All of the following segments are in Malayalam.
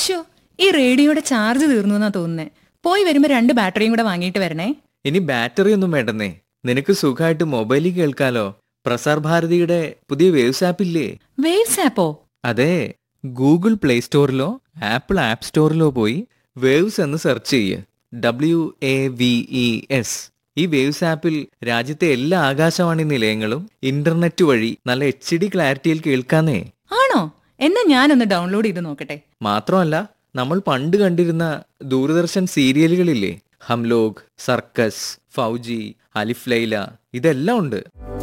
ഷോ ഈ റേഡിയോയുടെ ചാർജ് തീർന്നു എന്നാ തോന്നുന്നേ പോയി വരുമ്പോ രണ്ട് ബാറ്ററിയും കൂടെ വാങ്ങിയിട്ട് വരണേ ഇനി ബാറ്ററി ഒന്നും വേണ്ടെന്നേ നിനക്ക് സുഖമായിട്ട് മൊബൈലിൽ കേൾക്കാലോ പ്രസാർ ഭാരതിയുടെ പുതിയ വേവ്സ് ആപ്പ് ഇല്ലേ വേവ്സ് ആപ്പോ അതെ ഗൂഗിൾ പ്ലേ സ്റ്റോറിലോ ആപ്പിൾ ആപ്പ് സ്റ്റോറിലോ പോയി വേവ്സ് എന്ന് സെർച്ച് ചെയ്യ് W A V E S ഈ വേവ്സ് ആപ്പിൽ രാജ്യത്തെ എല്ലാ ആകാശവാണി നിലയങ്ങളും ഇന്റർനെറ്റ് വഴി നല്ല എച്ച് ഡി ക്ലാരിറ്റിയിൽ കേൾക്കാന്നേ ആണോ എന്നാ ഞാനൊന്ന് ഡൗൺലോഡ് ചെയ്ത് നോക്കട്ടെ മാത്രമല്ല നമ്മൾ പണ്ട് കണ്ടിരുന്ന ദൂരദർശൻ സീരിയലുകളില്ലേ ഹംലോഗ് സർക്കസ് ഫൗജി അലിഫ് ലൈല ഇതെല്ലാം ഉണ്ട്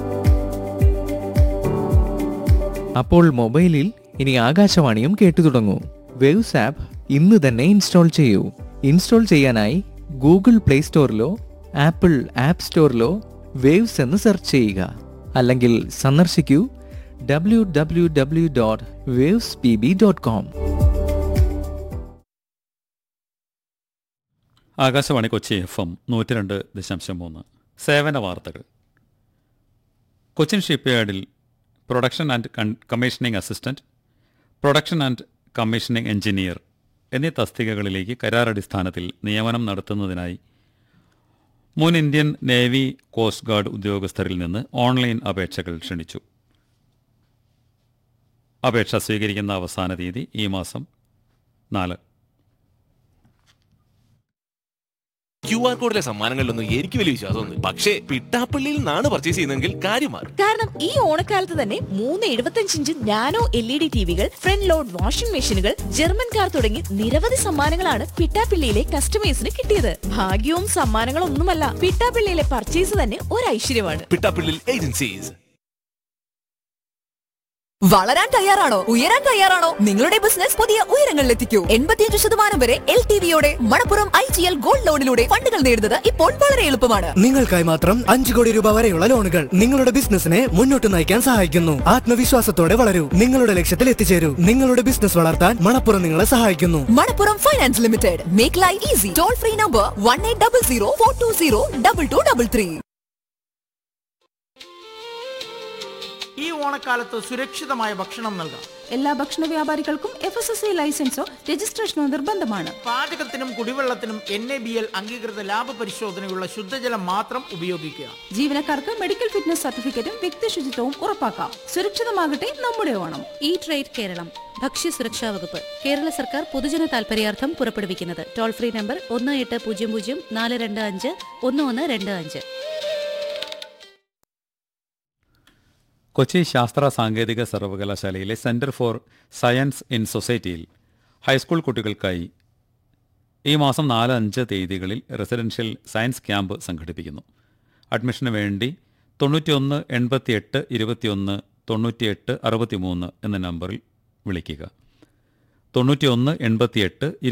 അപ്പോൾ മൊബൈലിൽ ഇനി ആകാശവാണിയും കേട്ടു തുടങ്ങൂ വേവ്സ് ആപ്പ് ഇന്ന് തന്നെ ഇൻസ്റ്റാൾ ചെയ്യൂ ഇൻസ്റ്റാൾ ചെയ്യാനായി ഗൂഗിൾ പ്ലേ സ്റ്റോറിലോ ആപ്പിൾ ആപ്പ് സ്റ്റോറിലോ വേവ്സ് എന്ന് സെർച്ച് ചെയ്യുക അല്ലെങ്കിൽ സന്ദർശിക്കൂ W W W dot Waves P B dot com Akashvani Kochi F M നൂറ്റി രണ്ട് ദശാംശം മൂന്ന് സേവന വാർത്തകൾ കൊച്ചിൻ ഷിപ്പ്യാർഡിൽ പ്രൊഡക്ഷൻ ആൻഡ് കൺ- commissioning assistant production and commissioning engineer എന്നീ തസ്തികകളിലേക്ക് കരാറടിസ്ഥാനത്തിൽ നിയമനം നടത്തുന്നതിനായി മുൻ ഇന്ത്യൻ നേവി കോസ്റ്റ് ഗാർഡ് ഉദ്യോഗസ്ഥരിൽ നിന്ന് ഓൺലൈൻ അപേക്ഷകൾ ക്ഷണിച്ചു അപേക്ഷ സ്വീകരിക്കുന്ന അവസാന തീയതി ഈ മാസം നാല് ക്യു ആർ കോഡിലെ സമ്മാനങ്ങളിലൊന്നും എനിക്ക് വലിയ വിശ്വാസമൊന്നും പക്ഷേ പിട്ടാപ്പള്ളിയിൽ നിന്നാണ് പർച്ചേസ് ചെയ്യുന്നതെങ്കിൽ കാര്യം മാറും കാരണം ഈ ഓണക്കാലത്ത് തന്നെ മൂന്ന് എഴുപത്തഞ്ച് inch nano L E D ടിവികൾ ഫ്രണ്ട് ലോഡ് വാഷിംഗ് മെഷീനുകൾ ജർമ്മൻ കാർ തുടങ്ങി നിരവധി സമ്മാനങ്ങളാണ് പിട്ടാപ്പിള്ളിയിലെ കസ്റ്റമേഴ്സിന് കിട്ടിയത് ഭാഗ്യവും സമ്മാനങ്ങളും ഒന്നുമല്ല പിട്ടാപ്പിള്ളിയിലെ പർച്ചേസ് തന്നെ ഒരു ഐശ്വര്യമാണ് പിട്ടാപ്പള്ളിയിൽ ഏജൻസീസ് വളരാൻ തയ്യാറാണോ ഉയരാൻ തയ്യാറാണോ നിങ്ങളുടെ ബിസിനസ് പുതിയ ഉയരങ്ങളിലെത്തിക്കൂ എൺപത്തിയഞ്ച് ശതമാനം വരെ എൽ ടി വിയോടെ Manappuram I G L gold ലോണിലൂടെ ഫണ്ടുകൾ നേടുന്നത് ഇപ്പോൾ വളരെ എളുപ്പമാണ് നിങ്ങൾക്കായി മാത്രം അഞ്ചു കോടി രൂപ വരെയുള്ള ലോണുകൾ നിങ്ങളുടെ ബിസിനസിനെ മുന്നോട്ട് നയിക്കാൻ സഹായിക്കുന്നു ആത്മവിശ്വാസത്തോടെ വളരൂ നിങ്ങളുടെ ലക്ഷ്യത്തിൽ എത്തിച്ചേരൂ നിങ്ങളുടെ ബിസിനസ് വളർത്താൻ മണപ്പുറം നിങ്ങളെ സഹായിക്കുന്നു Manappuram finance limited make life easy toll free number one eight double zero four two zero double two double three ഈ ഓണക്കാലത്ത് സുരക്ഷിതമായ ഭക്ഷണം നൽകാം എല്ലാ ഭക്ഷണ വ്യാപാരികൾക്കും എഫ് എസ് എസ് ഐ ലൈസൻസോ രജിസ്ട്രേഷനോ നിർബന്ധമാണ് പാചകത്തിനും കുടിവെള്ളത്തിനും എൻ എ ബി എൽ അംഗീകൃത ലാഭ പരിശോധനയുള്ള ശുദ്ധജലം മാത്രം ഉപയോഗിക്കുക ജീവനക്കാർക്ക് മെഡിക്കൽ ഫിറ്റ്നസ് സർട്ടിഫിക്കറ്റും വ്യക്തി ശുചിത്വവും ഉറപ്പാക്കാം സുരക്ഷിതമാകട്ടെ നമ്മുടെ ഓണം ഈ ട്രേഡ് കേരളം ഭക്ഷ്യസുരക്ഷാ വകുപ്പ് കേരള സർക്കാർ പൊതുജന താൽപര്യാർത്ഥം പുറപ്പെടുവിക്കുന്നത് ടോൾ ഫ്രീ നമ്പർ ഒന്ന് എട്ട് പൂജ്യം പൂജ്യം നാല് രണ്ട് അഞ്ച് ഒന്ന് ഒന്ന് രണ്ട് അഞ്ച് കൊച്ചി ശാസ്ത്ര സാങ്കേതിക സർവകലാശാലയിലെ സെന്റർ ഫോർ സയൻസ് ഇൻ സൊസൈറ്റിയിൽ ഹൈസ്കൂൾ കുട്ടികൾക്കായി ഈ മാസം നാല് അഞ്ച് തീയതികളിൽ റെസിഡൻഷ്യൽ സയൻസ് ക്യാമ്പ് സംഘടിപ്പിക്കുന്നു അഡ്മിഷന് വേണ്ടി തൊണ്ണൂറ്റിയൊന്ന് എൺപത്തിയെട്ട് ഇരുപത്തിയൊന്ന് തൊണ്ണൂറ്റിയെട്ട് അറുപത്തിമൂന്ന് എന്ന നമ്പറിൽ വിളിക്കുക തൊണ്ണൂറ്റിയൊന്ന് എൺപത്തിയെട്ട്